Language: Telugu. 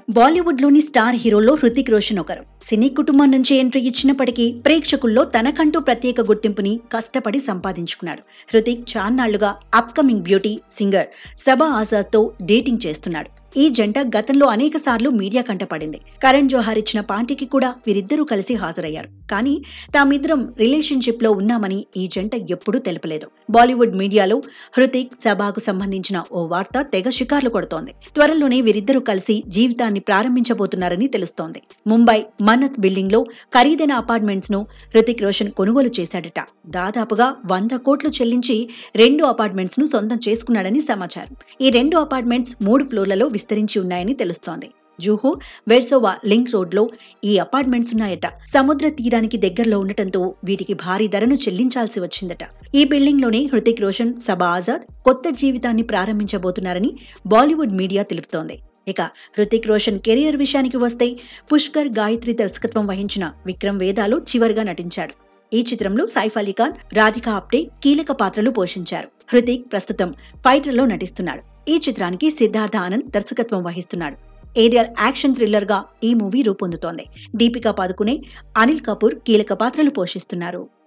బాలీవుడ్లోని స్టార్ హీరోల్లో హృతిక్ రోషన్ ఒకరు సినీ కుటుంబం నుంచి ఎంట్రీ ఇచ్చినప్పటికీ ప్రేక్షకుల్లో తనకంటూ ప్రత్యేక గుర్తింపుని కష్టపడి సంపాదించుకున్నాడు హృతిక్ చాన్నాళ్లుగా అప్కమింగ్ బ్యూటీ సింగర్ సబా ఆజాద్తో డేటింగ్ చేస్తున్నాడు ఈ జంట గతంలో అనేక సార్లు మీడియా కంటపడింది కరణ్ జోహార్ ఇచ్చిన పార్టీకి కూడా వీరిద్దరూ కలిసి హాజరయ్యారు కానీ తామిద్దరం రిలేషన్షిప్ లో ఉన్నామని ఈ జంట ఎప్పుడూ తెలుపలేదు బాలీవుడ్ మీడియాలో హృతిక్ సభాకు సంబంధించిన ఓ వార్త తెగ షికార్లు కొడుతోంది త్వరలోనే వీరిద్దరూ కలిసి జీవితాన్ని ప్రారంభించబోతున్నారని తెలుస్తోంది ముంబై మన్నత్ బిల్డింగ్ లో ఖరీదైన అపార్ట్మెంట్స్ ను హృతిక్ రోషన్ కొనుగోలు చేశాడట దాదాపుగా వంద కోట్లు చెల్లించి రెండు అపార్ట్మెంట్స్ ను సొంతం చేసుకున్నాడని సమాచారం ఈ రెండు అపార్ట్మెంట్స్ మూడు ఫ్లోర్లలో విస్తరించి ఉన్నాయని తెలుస్తోంది జూహు వెర్సోవా లింక్ రోడ్ లో ఈ అపార్ట్మెంట్స్ ఉన్నాయట సముద్ర తీరానికి దగ్గరలో ఉండటంతో వీటికి భారీ ధరను చెల్లించాల్సి వచ్చిందట ఈ బిల్డింగ్ లోనే హృతిక్ రోషన్ సబా ఆజాద్ కొత్త జీవితాన్ని ప్రారంభించబోతున్నారని బాలీవుడ్ మీడియా తెలుపుతోంది ఇక హృతిక్ రోషన్ కెరియర్ విషయానికి వస్తే పుష్కర్ గాయత్రి దర్శకత్వం వహించిన విక్రమ్ వేదాలో చివరిగా నటించాడు ఈ చిత్రంలో సైఫ్ అలీ ఖాన్ రాధికా ఆప్టే కీలక పాత్రలు పోషించారు హృతిక్ ప్రస్తుతం ఫైటర్లో నటిస్తున్నాడు ఈ చిత్రానికి సిద్ధార్థ ఆనంద్ దర్శకత్వం వహిస్తున్నాడు ఏరియల్ యాక్షన్ థ్రిల్లర్ గా ఈ మూవీ రూపొందుతోంది దీపికా పాదుకునే అనిల్ కపూర్ కీలక పాత్రలు పోషిస్తున్నారు